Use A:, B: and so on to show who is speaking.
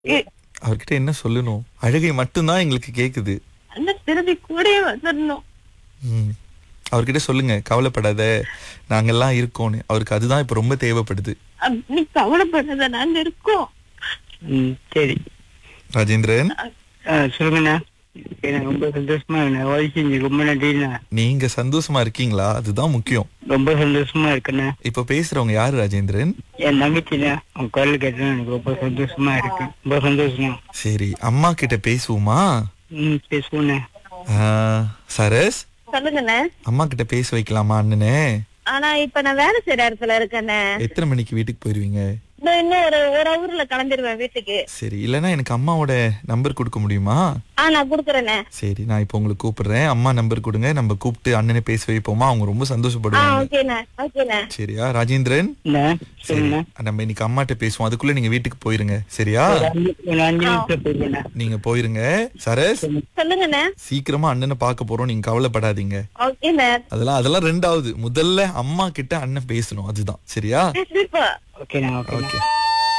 A: ஏ-
B: அவர்கிட்ட என்ன சொல்லணும் அழுகை மட்டும்தான் எங்களுக்கு கேக்குது
A: அண்ணன் திரும்பி கூடயே வந்துடணும்
B: ம். அவர்கிட்ட சொல்லுங்க கவலைப்படாத நாங்கெல்லாம் இருக்கோம்னு அவருக்கு அதுதான் இப்ப ரொம்ப தேவைப்படுது
A: அப்~ நீ கவலைப்படாத நாங்க இருக்கோம்
C: ம் சரி
B: ராஜேந்திரன்
C: ஆ சொல்லுங்கண்ணா எனக்கு ரொம்ப சந்தோஷமா இருக்குண்ணா உதவி செஞ்சு ரொம்ப நன்றிண்ணா
B: நீங்க சந்தோஷமா இருக்கீங்களா அதுதான் முக்கியம்
C: ரொம்ப சந்தோஷமா இருக்குண்ணா
B: இப்ப பேசுறவங்க யாரு ராஜேந்திரன்
C: என் தங்கச்சிண்ணா உன் குரல் கேட்டா எனக்கு ரொம்ப சந்தோஷமா இருக்கு ரொம்ப சந்தோஷமா
B: சரி அம்மா கிட்ட பேசுவோமா
C: ம் பேசுவோண்ணே
B: ஆ, சரஸ்
A: சொல்லுங்கண்ணே
B: அம்மா கிட்ட பேச வைக்கலாமா அண்ணனே
A: ஆனா இப்ப நான் வேலை செய்யற இடத்துல இருக்கேண்ணே
B: எத்தனை மணிக்கு வீட்டுக்கு போயிருவீங்க
A: இதோ இன்னும் ஒரு ஒரு ஹவர்ல கிளம்பிடுவேன் வீட்டுக்கு
B: சரி இல்லனா எனக்கு அம்மாவோட நம்பர் கொடுக்க முடியுமா
A: ஆ நான் குடுக்குறேண்ணே
B: சரி நான் இப்போ உங்களுக்கு கூப்பிடுறேன் அம்மா நம்பர் கொடுங்க நம்ம கூப்பிட்டு அண்ணனை பேச வைப்போமா அவங்க ரொம்ப
A: ஆ
B: சந்தோஷப்படுவாங்க
A: ஓகேண்ணே ஓகேண்ணே
B: சரியா ராஜேந்திரன்
C: அண்ணா
B: சரி
C: சொல்லுண்ணா
B: நம்ம இன்னைக்கு அம்மாட்ட பேசுவோம் அதுக்குள்ள நீங்க வீட்டுக்கு போயிருங்க சரியா
C: ஒரு அஞ்சு ஒரு அஞ்சு நிமிஷம் போயிருக்கேண்ணா
B: நீங்க போயிருங்க சரஸ்
A: சொல்லுங்கண்ணே
B: சீக்கிரமா அண்ணனை பார்க்க போறோம் நீங்க கவலைப்படாதீங்க
A: ஓகேண்ணே
B: அதெல்லாம் அதெல்லாம் ரெண்டாவது முதல்ல அம்மா கிட்ட அண்ணன் பேசணும் அதுதான் சரியா
A: கண்டிப்பா
C: ஓகேண்ணா ஓகேண்ணா
B: ஓகே